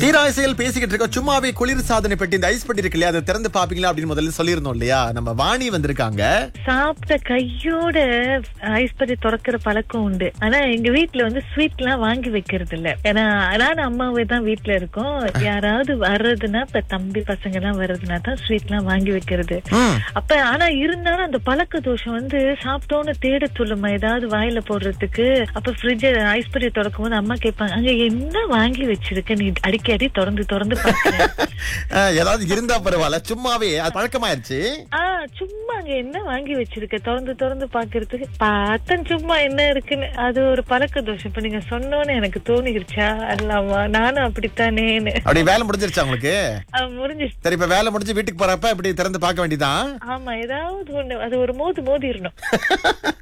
தீராசையில் பேசிக்கிட்டு இருக்கோம் சும்மாவே குளிர் சாதனை பெட்டி இந்த ஐஸ் பெட்டி இருக்கு இல்லையா அதை திறந்து பாப்பீங்களா அப்படின்னு முதல்ல சொல்லியிருந்தோம் இல்லையா நம்ம வாணி வந்திருக்காங்க சாப்பிட்ட கையோட ஐஸ் பத்தி திறக்கிற பழக்கம் உண்டு ஆனா எங்க வீட்ல வந்து ஸ்வீட் எல்லாம் வாங்கி வைக்கிறது இல்ல ஏன்னா நானும் அம்மாவே தான் வீட்ல இருக்கோம் யாராவது வர்றதுன்னா இப்ப தம்பி பசங்க எல்லாம் வர்றதுனா தான் ஸ்வீட் எல்லாம் வாங்கி வைக்கிறது ம். அப்ப ஆனா இருந்தாலும் அந்த பழக்க தோஷம் வந்து சாப்பிட்டோன்னு தேட சொல்லுமா ஏதாவது வாயில போடுறதுக்கு அப்ப ஃப்ரிட்ஜ் ஐஸ் பத்தி திறக்கும் போது அம்மா கேட்பாங்க அங்க என்ன வாங்கி வச்சிருக்க நீ அடிக்கடி திறந்து திறந்து பாக்குற அஹ், ஏதாவது இருந்தா பரவாயில்ல சும்மாவே அது பழக்கமாயிருச்சு ஆஹ் சும்மா அங்க என்ன வாங்கி வச்சிருக்க திறந்து திறந்து பாக்குறதுக்கு பார்த்தேன் சும்மா என்ன இருக்குன்னு அது ஒரு பழக்க தோஷம் இப்ப நீங்க சொன்னோன்னு எனக்கு தோணிருச்சா அல்லாமா நானும் அப்படித்தானேன்னு அப்படி வேலை முடிஞ்சிருச்சா உங்களுக்கு ஆஹ் முடிஞ்சிருச்சு சரி இப்ப வேலை முடிஞ்சு வீட்டுக்கு போறப்ப இப்படி திறந்து பார்க்க வேண்டியதான் ஆமா ஏதாவது ஒண்ணு அது ஒரு மோது மோதிரணும்